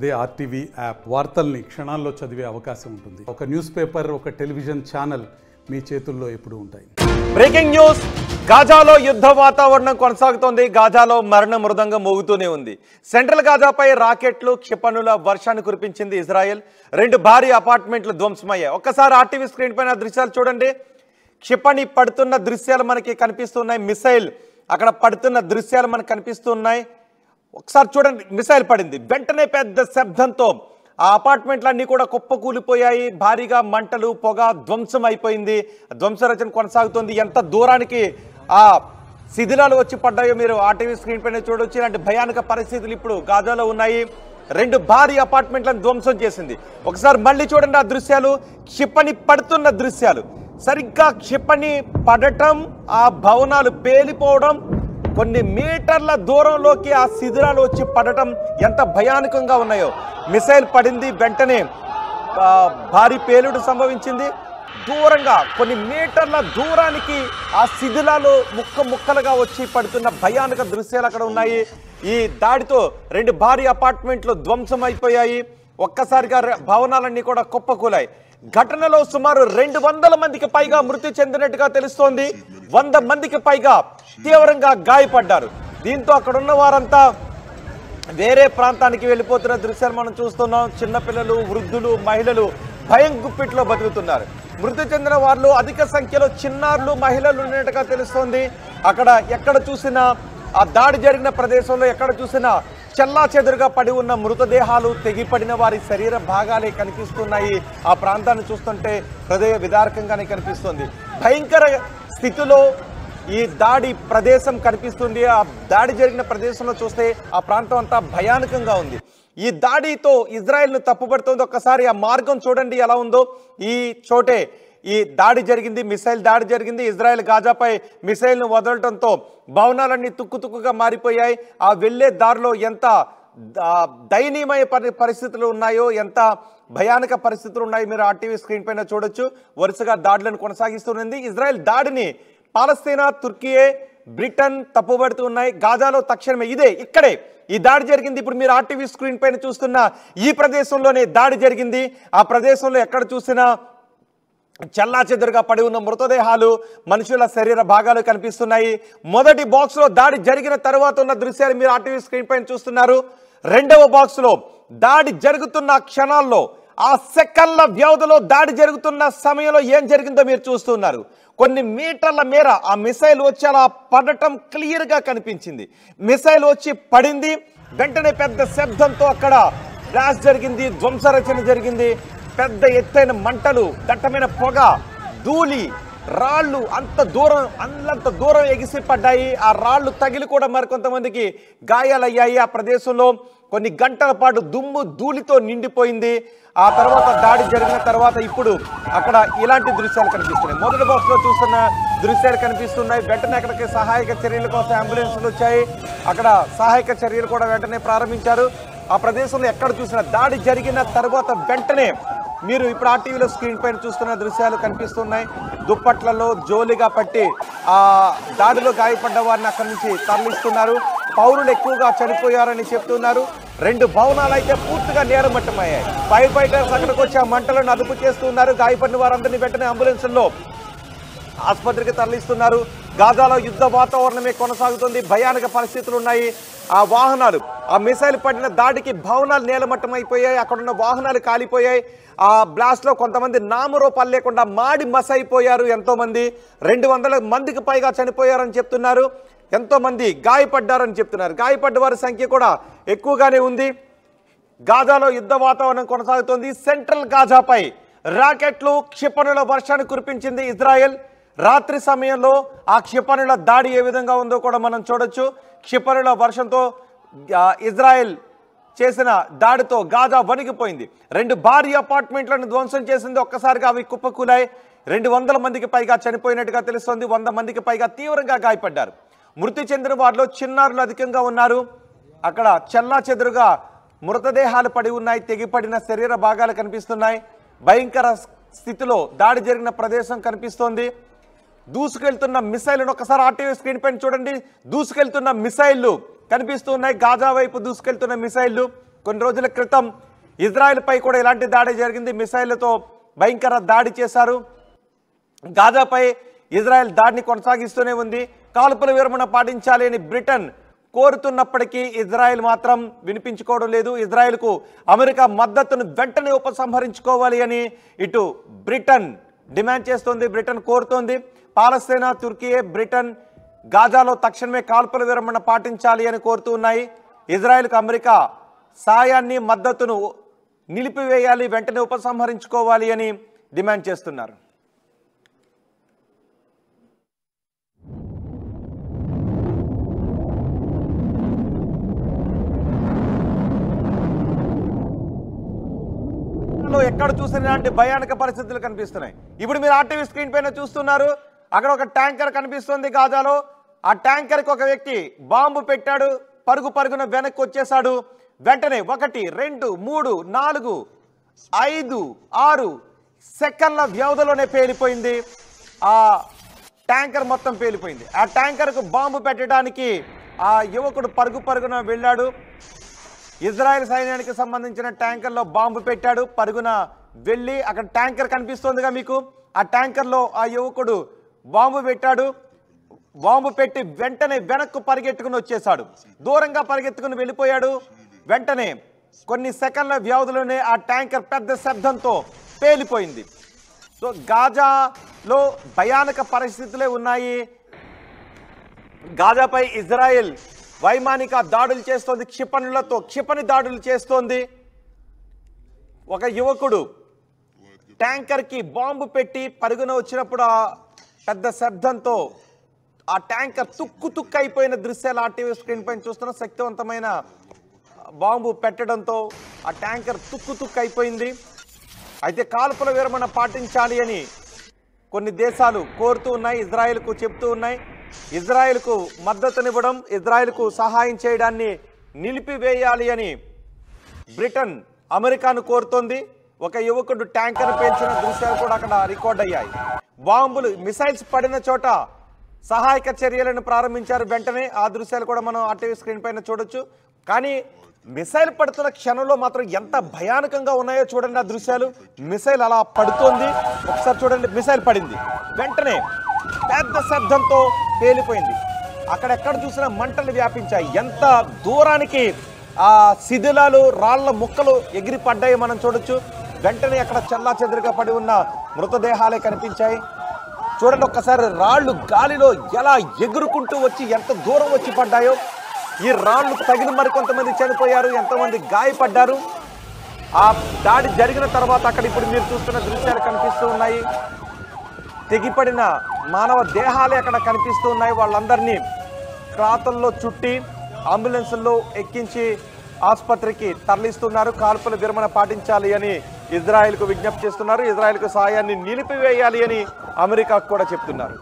అదే RTV app వార్తల్ని క్షణాల్లో చదివే అవకాశం ఉంటుంది ఒక న్యూస్ పేపర్ ఒక టెలివిజన్ ఛానల్ మీ చేతుల్లో ఎప్పుడూ ఉంటాయి బ్రేకింగ్ న్యూస్ గాజాలో యుద్ధ వాతావరణం కొనసాగుతోంది గాజాలో మరణ మృదంగం మోగుతూనే ఉంది సెంట్రల్ గాజాపై రాకెట్లు క్షిపణుల వర్షాన్ని కురిపించింది ఇజ్రాయెల్ రెండు భారీ అపార్ట్మెంట్లు ధ్వంసమయ్యాయి ఒక్కసారి ఆర్టీవీ స్క్రీన్ పైన దృశ్యాలు చూడండి క్షిపణి పడుతున్న దృశ్యాలు మనకి కనిపిస్తున్నాయి మిసైల్ అక్కడ పడుతున్న దృశ్యాలు మనకు కనిపిస్తున్నాయి ఒకసారి చూడండి మిసైల్ పడింది వెంటనే పెద్ద శబ్దంతో ఆ అపార్ట్మెంట్లన్నీ కూడా కుప్పకూలిపోయాయి భారీగా మంటలు పొగ ధ్వంసం అయిపోయింది ధ్వంసరచన కొనసాగుతుంది ఎంత దూరానికి ఆ శిథిలాలు వచ్చి పడ్డాయో మీరు ఆ టీవీ స్క్రీన్ పైన చూడొచ్చు ఇలాంటి భయానక పరిస్థితులు ఇప్పుడు గాజాలో ఉన్నాయి రెండు భారీ అపార్ట్మెంట్లను ధ్వంసం చేసింది ఒకసారి మళ్ళీ చూడండి ఆ దృశ్యాలు క్షిపణి పడుతున్న దృశ్యాలు సరిగ్గా క్షిపణి పడటం ఆ భవనాలు పేలిపోవడం కొన్ని మీటర్ల దూరంలోకి ఆ శిథిరాలు వచ్చి పడటం ఎంత భయానకంగా ఉన్నాయో మిసైల్ పడింది వెంటనే ఆ, భారీ పేలుడు సంభవించింది దూరంగా కొన్ని మీటర్ల దూరానికి ఆ శిథిలాలు ముక్క ముక్కలుగా వచ్చి పడుతున్న భయానక దృశ్యాలు అక్కడ ఉన్నాయి ఈ దాడితో రెండు భారీ అపార్ట్మెంట్లు ధ్వంసం అయిపోయాయి ఒక్కసారిగా రె- భవనాలన్నీ కూడా కుప్పకూలాయి ఘటనలో సుమారు రెండు వందల మందికి పైగా మృతి చెందినట్టుగా తెలుస్తోంది వంద మందికి పైగా తీవ్రంగా గాయపడ్డారు దీంతో అక్కడ ఉన్న వారంతా వేరే ప్రాంతానికి వెళ్ళిపోతున్న దృశ్యాలు మనం చూస్తున్నాం చిన్నపిల్లలు వృద్ధులు మహిళలు భయం గుప్పిట్లో బతుకుతున్నారు మృతి చెందిన వారిలో అధిక సంఖ్యలో చిన్నారులు మహిళలు ఉన్నట్టుగా తెలుస్తోంది అక్కడ ఎక్కడ చూసినా ఆ దాడి జరిగిన ప్రదేశంలో ఎక్కడ చూసినా చెల్లా చెదురుగా పడి ఉన్న మృతదేహాలు తెగిపడిన వారి శరీర భాగాలే కనిపిస్తున్నాయి ఆ ప్రాంతాన్ని చూస్తుంటే హృదయ విదారకంగానే కనిపిస్తుంది భయంకర స్థితిలో ఈ దాడి ప్రదేశం కనిపిస్తుంది ఆ దాడి జరిగిన ప్రదేశంలో చూస్తే ఆ ప్రాంతం అంతా భయానకంగా ఉంది ఈ దాడితో ఇజ్రాయెల్ను తప్పుపడుతుంది ఒక్కసారి ఆ మార్గం చూడండి ఎలా ఉందో ఈ చోటే ఈ దాడి జరిగింది మిసైల్ దాడి జరిగింది ఇజ్రాయెల్ గాజాపై మిసైల్ను వదలటంతో భవనాలన్నీ తుక్కు తుక్కుగా మారిపోయాయి ఆ వెళ్ళే దారిలో ఎంత ద- దయనీయమైన పరి పరిస్థితులు ఉన్నాయో ఎంత భయానక పరిస్థితులు ఉన్నాయో మీరు ఆర్టీవీ స్క్రీన్ పైన చూడొచ్చు వరుసగా దాడులను కొనసాగిస్తున్నది ఇజ్రాయెల్ దాడిని పాలస్తీనా తుర్కియే బ్రిటన్ తప్పుబడుతూ ఉన్నాయి గాజాలో తక్షణమే ఇదే ఇక్కడే ఈ దాడి జరిగింది ఇప్పుడు మీరు ఆర్టీవీ స్క్రీన్ పైన చూస్తున్న ఈ ప్రదేశంలోనే దాడి జరిగింది ఆ ప్రదేశంలో ఎక్కడ చూసినా చల్లా చెదురుగా పడి ఉన్న మృతదేహాలు మనుషుల శరీర భాగాలు కనిపిస్తున్నాయి మొదటి బాక్స్ లో దాడి జరిగిన తర్వాత ఉన్న దృశ్యాలు మీరు ఆర్టీవీ స్క్రీన్ పైన చూస్తున్నారు రెండవ బాక్స్ లో దాడి జరుగుతున్న క్షణాల్లో ఆ సెకండ్ల వ్యవధిలో దాడి జరుగుతున్న సమయంలో ఏం జరిగిందో మీరు చూస్తున్నారు కొన్ని మీటర్ల మేర ఆ మిసైల్ వచ్చి అలా పడటం క్లియర్ గా కనిపించింది మిసైల్ వచ్చి పడింది వెంటనే పెద్ద శబ్దంతో అక్కడ బ్లాస్ట్ జరిగింది ధ్వంసరచన జరిగింది పెద్ద ఎత్తైన మంటలు దట్టమైన పొగ ధూళి రాళ్ళు అంత దూరం అంత దూరం ఎగిసి పడ్డాయి ఆ రాళ్ళు తగిలి కూడా మరికొంతమందికి గాయాలయ్యాయి ఆ ప్రదేశంలో కొన్ని గంటల పాటు దుమ్ము ధూళితో నిండిపోయింది ఆ తర్వాత దాడి జరిగిన తర్వాత ఇప్పుడు అక్కడ ఇలాంటి దృశ్యాలు కనిపిస్తున్నాయి మొదటి బాక్స్ లో చూస్తున్న దృశ్యాలు కనిపిస్తున్నాయి వెంటనే అక్కడికి సహాయక చర్యల కోసం అంబులెన్స్లు వచ్చాయి అక్కడ సహాయక చర్యలు కూడా వెంటనే ప్రారంభించారు ఆ ప్రదేశంలో ఎక్కడ చూసినా దాడి జరిగిన తర్వాత వెంటనే మీరు ఇప్పుడు ఆ టీవీలో స్క్రీన్ పైన చూస్తున్న దృశ్యాలు కనిపిస్తున్నాయి దుప్పట్లలో జోలిగా పట్టి ఆ దాడిలో గాయపడ్డ వారిని అక్కడి నుంచి తరలిస్తున్నారు పౌరులు ఎక్కువగా చనిపోయారని చెప్తున్నారు రెండు భవనాలు అయితే పూర్తిగా నేరమట్టమయ్యాయి ఫైర్ ఫైటర్స్ అక్కడికి వచ్చి ఆ మంటలను అదుపు చేస్తున్నారు గాయపడిన వారందరినీ వెంటనే అంబులెన్స్లో ఆసుపత్రికి తరలిస్తున్నారు గాజాలో యుద్ధ వాతావరణమే కొనసాగుతుంది భయానక పరిస్థితులు ఉన్నాయి ఆ వాహనాలు ఆ మిసైల్ పడిన దాడికి భవనాలు నేలమట్టం అయిపోయాయి అక్కడున్న వాహనాలు కాలిపోయాయి ఆ బ్లాస్ట్ లో కొంతమంది నామరూపాలు లేకుండా మాడి మసైపోయారు ఎంతో మంది రెండు వందల మందికి పైగా చనిపోయారని చెప్తున్నారు ఎంతో మంది గాయపడ్డారని చెప్తున్నారు గాయపడ్డ వారి సంఖ్య కూడా ఎక్కువగానే ఉంది గాజాలో యుద్ధ వాతావరణం కొనసాగుతోంది సెంట్రల్ గాజాపై రాకెట్లు క్షిపణుల వర్షాన్ని కురిపించింది ఇజ్రాయెల్ రాత్రి సమయంలో ఆ క్షిపణుల దాడి ఏ విధంగా ఉందో కూడా మనం చూడొచ్చు క్షిపణుల వర్షంతో ఆ, ఇజ్రాయెల్ చేసిన దాడితో గాజా వణికిపోయింది రెండు భారీ అపార్ట్మెంట్లను ధ్వంసం చేసింది ఒక్కసారిగా అవి కుప్పకూలాయి రెండు వందల మందికి పైగా చనిపోయినట్టుగా తెలుస్తోంది వంద మందికి పైగా తీవ్రంగా గాయపడ్డారు మృతి చెందిన వారిలో చిన్నారులు అధికంగా ఉన్నారు అక్కడ చెల్లా చెదురుగా మృతదేహాలు పడి ఉన్నాయి తెగిపడిన శరీర భాగాలు కనిపిస్తున్నాయి భయంకర స్థితిలో దాడి జరిగిన ప్రదేశం కనిపిస్తోంది దూసుకెళ్తున్న మిసైల్ను ఒకసారి ఆర్టీవీ స్క్రీన్ పైన చూడండి దూసుకెళ్తున్న మిసైళ్లు కనిపిస్తున్నాయి గాజా వైపు దూసుకెళ్తున్న మిసైళ్లు కొన్ని రోజుల క్రితం ఇజ్రాయెల్పై కూడా ఇలాంటి దాడి జరిగింది మిసైళ్లతో భయంకర దాడి చేశారు గాజాపై ఇజ్రాయెల్ దాడిని కొనసాగిస్తూనే ఉంది కాల్పుల విరమణ పాటించాలి అని బ్రిటన్ కోరుతున్నప్పటికీ ఇజ్రాయెల్ మాత్రం వినిపించుకోవడం లేదు ఇజ్రాయెల్కు అమెరికా మద్దతును వెంటనే ఉపసంహరించుకోవాలి అని ఇటు బ్రిటన్ డిమాండ్ చేస్తోంది బ్రిటన్ కోరుతోంది పాలస్తీనా తుర్కియే బ్రిటన్ గాజాలో తక్షణమే కాల్పుల విరమణ పాటించాలి అని కోరుతూ ఉన్నాయి ఇజ్రాయెల్కు అమెరికా సాయాన్ని మద్దతును నిలిపివేయాలి వెంటనే ఉపసంహరించుకోవాలి అని డిమాండ్ చేస్తున్నారు లో ఎక్కడ చూసిన ఇలాంటి భయానక పరిస్థితులు కనిపిస్తున్నాయి ఇప్పుడు మీరు ఆర్టీవీ స్క్రీన్ పైన చూస్తున్నారు అక్కడ ఒక ట్యాంకర్ కనిపిస్తుంది గాజాలో ఆ ట్యాంకర్కి ఒక వ్యక్తి బాంబు పెట్టాడు పరుగు పరుగున వెనక్కి వచ్చేసాడు వెంటనే ఒకటి రెండు మూడు నాలుగు ఐదు ఆరు సెకండ్ల వ్యవధిలోనే పేలిపోయింది ఆ ట్యాంకర్ మొత్తం పేలిపోయింది ఆ ట్యాంకర్కు బాంబు పెట్టడానికి ఆ యువకుడు పరుగు పరుగున వెళ్ళాడు ఇజ్రాయెల్ సైన్యానికి సంబంధించిన ట్యాంకర్లో బాంబు పెట్టాడు పరుగున వెళ్ళి అక్కడ ట్యాంకర్ కనిపిస్తోందిగా మీకు ఆ ట్యాంకర్లో ఆ యువకుడు బాంబు పెట్టాడు బాంబు పెట్టి వెంటనే వెనక్కు పరిగెత్తుకుని వచ్చేసాడు దూరంగా పరిగెత్తుకుని వెళ్ళిపోయాడు వెంటనే కొన్ని సెకండ్ల వ్యవధిలోనే ఆ ట్యాంకర్ పెద్ద శబ్దంతో పేలిపోయింది సో గాజాలో భయానక పరిస్థితులే ఉన్నాయి గాజాపై ఇజ్రాయెల్ వైమానిక దాడులు చేస్తోంది క్షిపణులతో క్షిపణి దాడులు చేస్తోంది ఒక యువకుడు ట్యాంకర్కి బాంబు పెట్టి పరుగున వచ్చినప్పుడు ఆ పెద్ద శబ్దంతో ఆ ట్యాంకర్ తుక్కు తుక్కు అయిపోయిన దృశ్యాలు ఆ టీవీ స్క్రీన్ పైన చూస్తున్న శక్తివంతమైన బాంబు పెట్టడంతో ఆ ట్యాంకర్ తుక్కు తుక్కు అయిపోయింది అయితే కాల్పుల విరమణ పాటించాలి అని కొన్ని దేశాలు కోరుతూ ఉన్నాయి ఇజ్రాయెల్కు చెప్తూ ఉన్నాయి ఇజ్రాయెల్కు మద్దతునివ్వడం ఇజ్రాయెల్కు సహాయం చేయడాన్ని నిలిపివేయాలి అని బ్రిటన్ అమెరికాను కోరుతోంది ఒక యువకుడు ట్యాంకర్ పేల్చిన దృశ్యాలు కూడా అక్కడ రికార్డ్ అయ్యాయి బాంబులు మిసైల్స్ పడిన చోట సహాయక చర్యలను ప్రారంభించారు వెంటనే ఆ దృశ్యాలు కూడా మనం ఆ టీవీ స్క్రీన్ పైన చూడొచ్చు కానీ మిసైల్ పడుతున్న క్షణంలో మాత్రం ఎంత భయానకంగా ఉన్నాయో చూడండి ఆ దృశ్యాలు మిసైల్ అలా పడుతోంది ఒకసారి చూడండి మిసైల్ పడింది వెంటనే పెద్ద శబ్దంతో పేలిపోయింది అక్కడెక్కడ చూసినా మంటలు వ్యాపించాయి ఎంత దూరానికి ఆ శిథిలాలు రాళ్ల ముక్కలు ఎగిరి పడ్డాయి మనం చూడొచ్చు వెంటనే అక్కడ చల్లా చెదురుగా పడి ఉన్న మృతదేహాలే కనిపించాయి చూడండి ఒక్కసారి రాళ్ళు గాలిలో ఎలా ఎగురుకుంటూ వచ్చి ఎంత దూరం వచ్చి పడ్డాయో ఈ రాళ్ళు తగిన మరికొంతమంది చనిపోయారు ఎంతమంది గాయపడ్డారు ఆ దాడి జరిగిన తర్వాత అక్కడ ఇప్పుడు మీరు చూస్తున్న దృశ్యాలు కనిపిస్తూ ఉన్నాయి తెగిపడిన మానవ దేహాలే అక్కడ కనిపిస్తూ ఉన్నాయి వాళ్ళందరినీ క్రాతల్లో చుట్టి అంబులెన్సుల్లో ఎక్కించి ఆసుపత్రికి తరలిస్తున్నారు కాల్పుల విరమణ పాటించాలి అని ఇజ్రాయెల్కు విజ్ఞప్తి చేస్తున్నారు ఇజ్రాయెల్కు సాయాన్ని నిలిపివేయాలి అని అమెరికాకు కూడా చెప్తున్నారు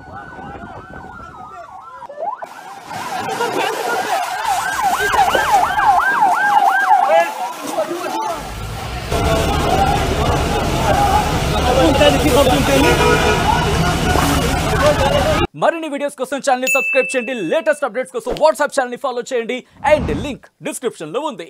మరిన్ని వీడియోస్ కోసం ఛానల్ ని సబ్స్క్రైబ్ చేయండి లేటెస్ట్ అప్డేట్స్ కోసం వాట్సాప్ ఛానల్ ని ఫాలో చేయండి అండ్ లింక్ డిస్క్రిప్షన్ లో ఉంది